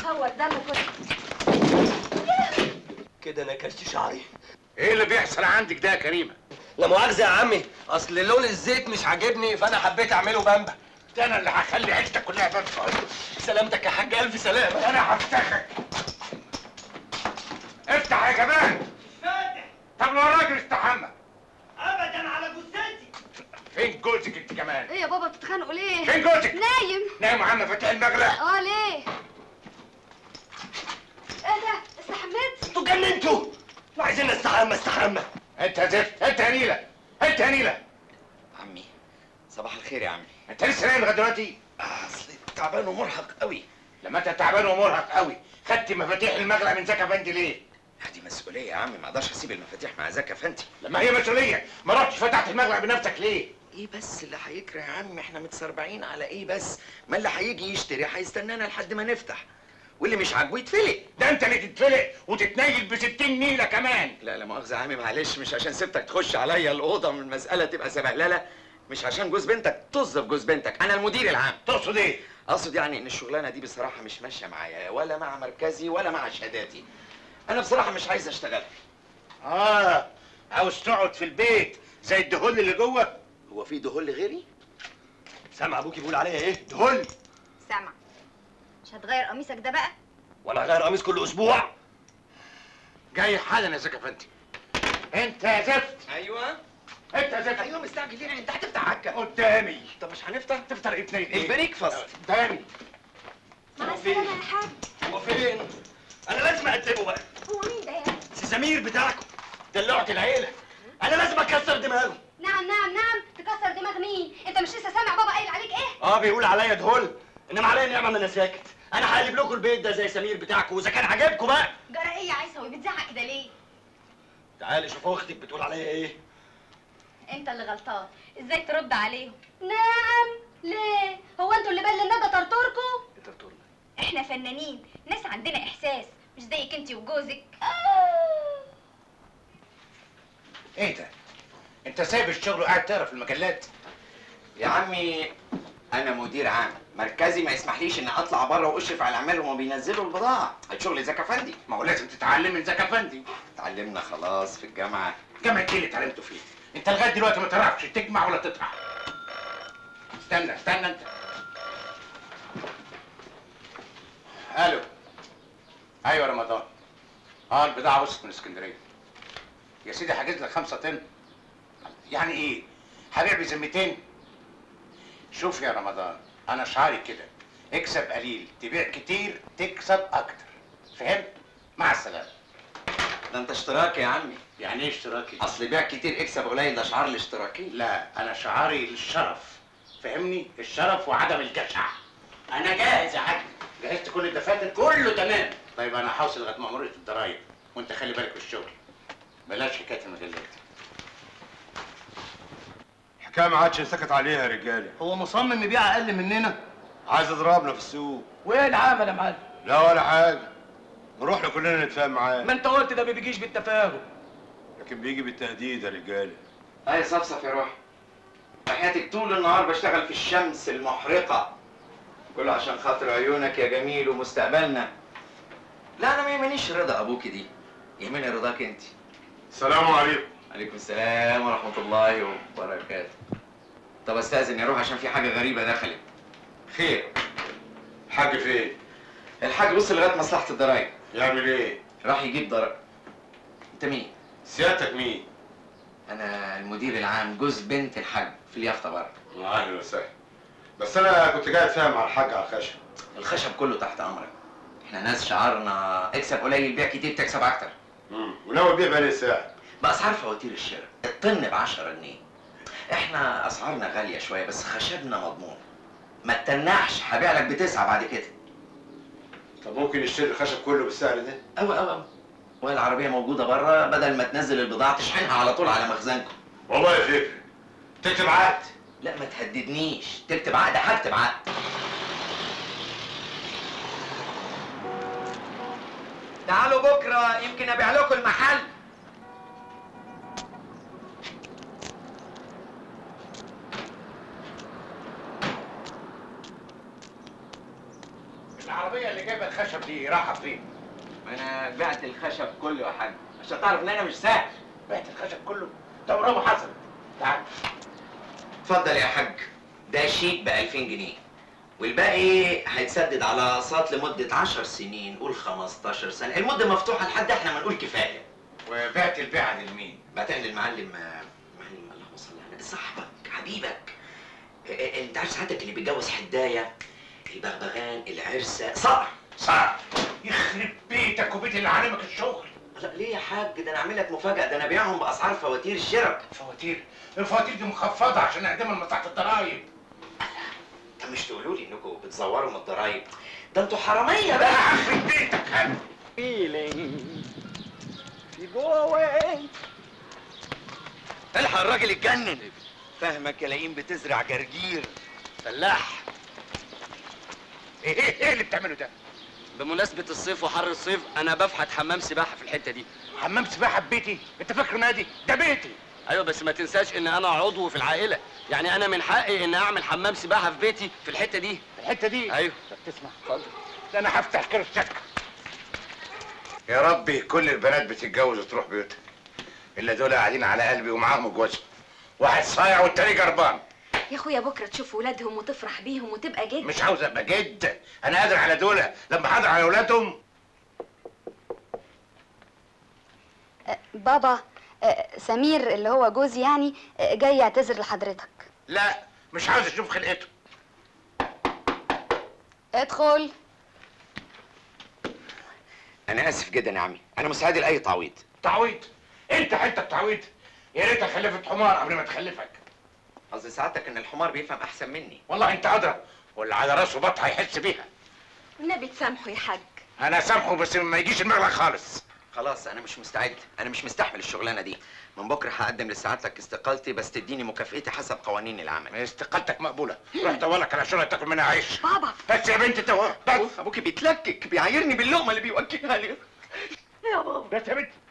هور دمك كده نكشت شعري ايه اللي بيحصل عندك ده يا كريمه لا مؤاخذة يا عمي أصل لون الزيت مش عاجبني فأنا حبيت أعمله بامبا ده انا اللي هخلي عيشتك كلها بامبا سلامتك يا حاج ألف سلامة انا هفتخك افتح يا جمال فاتح طب لو الراجل استحمى ابدا على جثتي فين جوزك انت كمان ايه يا بابا بتتخانقوا ليه فين جوزك نايم نايم وعم فاتح المغلق اه ليه ايه ده استحميت انتوا جننتوا انتوا عايزين نستحمى استحمى انت يا زفت انت يا نيله انت يا نيله عمي صباح الخير يا عمي انت لسه نايم لغايه دلوقتي اصلي تعبان ومرهق قوي لما انت تعبان ومرهق قوي خدت مفاتيح المغلق من زكا فندي ليه دي مسؤوليه يا عمي ما اقدرش اسيب المفاتيح مع زكا فندي لما هي مسؤوليه ما رحتش فتحت المغلق بنفسك ليه ايه بس اللي هيكره يا عمي احنا متسربعين على ايه بس ما اللي هيجي يشتري هيستنانا لحد ما نفتح واللي مش عاجبه يتفلق ده انت اللي تتفلق وتتنيل ب 60 نيله كمان لا لا مؤاخذه يا عمي معلش مش عشان سبتك تخش عليا الاوضه من المساله تبقى سبهلله مش عشان جوز بنتك طز في جوز بنتك انا المدير العام تقصد ايه اقصد يعني ان الشغلانه دي بصراحه مش ماشيه معايا ولا مع مركزي ولا مع شهاداتي انا بصراحه مش عايز اشتغل اه عاوز تقعد في البيت زي الدهول اللي جوه هو في دهول غيري سامع أبوكي بيقول عليا إيه؟ دهول سامع مش هتغير قميصك ده بقى وأنا هغير قميص كل أسبوع جاي حالا يا زكا فندي انت يا زفت ايوه انت يا زفت ايوه مستعجل ليه انت هتفتح عكا قدامي طب مش هنفتح تفطر ايه اتنين ايه البريك فاست قدامي مع السلامه يا حاج هو فين؟ أنا لازم أقدمه بقى هو مين ده يعني سي سمير بتاعكم دلوعة العيلة أنا لازم أكسر دماغه نعم نعم نعم تكسر دماغ مين انت مش لسه سامع بابا قايل عليك ايه اه بيقول عليا دهول انما عليا نعمه ما انا ساكت انا هقلب لكم البيت ده زي سمير بتاعكم واذا كان عاجبكم بقى جرى ايه يا عيسوي بتزعق كده ليه تعالي شوفوا اختك بتقول عليا ايه انت اللي غلطان ازاي ترد عليهم نعم ليه هو انتوا اللي بل الندى طرطوركم انت بتقول احنا فنانين ناس عندنا احساس مش زيك انت وجوزك آه. ايه ده انت سايب الشغل وقاعد تقرا في المجلات يا عمي انا مدير عام مركزي ما يسمحليش ان اطلع بره واشرف على العمال وهم بينزلوا البضاعه الشغل زكا فندي ما هو لازم تتعلم من زكا فندي اتعلمنا خلاص في الجامعه جامعة ايه اللي اتعلمته فيه انت لغايه دلوقتي ما تعرفش تجمع ولا تطرح استنى استنى انت الو ايوه رمضان اه البضاعه وصلت من اسكندريه يا سيدي حاجز لك خمسة طن يعني ايه هبيع بذمتين شوف يا رمضان انا شعاري كده اكسب قليل تبيع كتير تكسب اكتر فهمت مع السلامه ده انت اشتراكي يا عمي يعني ايه اشتراكي اصل بيع كتير اكسب قليل ده شعار الاشتراكي لا انا شعاري الشرف فهمني الشرف وعدم الجشع انا جاهز يا حاج جهزت كل الدفاتر كله تمام طيب انا هوصل لغايه مأمورية الضرايب وانت خلي بالك في الشغل بلاش حكايه المجلات الحكايه ما عادش سكت عليها يا رجاله هو مصمم يبيع اقل مننا عايز يضربنا في السوق وايه العمل يا معلم لا ولا حاجه نروح له كلنا نتفاهم معاه ما انت قلت ده ما بيجيش بالتفاهم لكن بيجي بالتهديد يا رجاله اي صفصف يا روح حياتك طول النهار بشتغل في الشمس المحرقه كله عشان خاطر عيونك يا جميل ومستقبلنا لا انا ما يهمنيش رضا ابوك دي يهمني رضاك انت السلام عليكم عليكم السلام ورحمه الله وبركاته طب استاذن اروح عشان في حاجه غريبه دخلت خير الحاج فين الحاج وصل لغايه مصلحه الضرايب يعمل ايه راح يجيب ضرائب انت مين سيادتك مين انا المدير العام جوز بنت الحاج في اليافطه بره اهلا وسهلا بس انا كنت قاعد فاهم مع الحاج على الخشب الخشب كله تحت امرك احنا ناس شعارنا اكسب قليل بيع كتير تكسب اكتر امم وناوي تبيع بقى ساعه باسعار فواتير الشراء الطن ب 10 جنيه احنا اسعارنا غاليه شويه بس خشبنا مضمون ما تتنحش هبيع لك بتسعه بعد كده طب ممكن نشتري الخشب كله بالسعر ده اوي اوي اوي وهي العربيه موجوده بره بدل ما تنزل البضاعه تشحنها على طول على مخزنكم والله فكره تكتب عقد لا ما تهددنيش تكتب عقد هكتب عقد تعالوا بكره يمكن ابيع لكم المحل العربيه العربيه اللي جايبه الخشب دي راحه فين ما انا بعت الخشب كله يا حاج عشان تعرف ان انا مش سهل بعت الخشب كله طب رابو حصل تعال اتفضل يا حاج ده شيك ب 2000 جنيه والباقي هيتسدد على اقساط لمده 10 سنين قول 15 سنه المده مفتوحه لحد احنا ما نقول كفايه وبعت البيعه لمين بعتها للمعلم معلم اللهم صل على صاحبك حبيبك اه، اه، انت عارف ساعتك اللي بيتجوز حدايه البغبغان العرسه صقر صعب يخرب بيتك وبيت اللي علمك الشغل لا ليه يا حاج ده انا اعمل لك مفاجاه ده انا بيعهم باسعار فواتير الشرك فواتير الفواتير دي مخفضه عشان اقدمها لمصلحه الضرايب طب مش تقولوا لي انكم بتزوروا من الضرايب ده انتوا حراميه انا بقى هخرب بيتك انا الحق الراجل اتجنن فاهمك يا لئيم بتزرع جرجير فلاح ايه ايه ايه اللي بتعمله ده بمناسبة الصيف وحر الصيف أنا بفحت حمام سباحة في الحتة دي حمام سباحه في بيتي انت فاكر نادي ده بيتي أيوة بس ما تنساش إن أنا عضو في العائلة يعني أنا من حقي إن أعمل حمام سباحة في بيتي في الحتة دي الحته دي أيوة طب تسمع اتفضل ده انا هفتح كرشتك يا ربي كل البنات بتتجوز وتروح بيوتها الا دول قاعدين على قلبي ومعاهم جوازهم واحد صايع والتاني جربان يا اخويا بكره تشوف ولادهم وتفرح بيهم وتبقى جد مش عاوز ابقى جد انا قادر على دول لما حاضر على اولادهم بابا سمير اللي هو جوزي يعني جاي يعتذر لحضرتك لا مش عاوز اشوف خلقته ادخل انا اسف جدا يا عمي انا مستعد لاي تعويض تعويض انت حته تعويض يا ريتها خلفت حمار قبل ما تخلفك قصدي سعادتك ان الحمار بيفهم احسن مني والله انت ادرى واللي على راسه بط هيحس بيها والنبي تسامحه يا حاج انا سامحه بس ما يجيش المغلق خالص خلاص انا مش مستعد انا مش مستحمل الشغلانه دي من بكره هقدم لسعادتك استقالتي بس تديني مكافئتي حسب قوانين العمل استقالتك مقبوله روح دورلك على شغله تاكل منها عيش بابا بس يا بنت تو بس ابوكي بيتلكك بيعايرني باللقمه اللي بيوجهها لي يا بابا بس يا بنت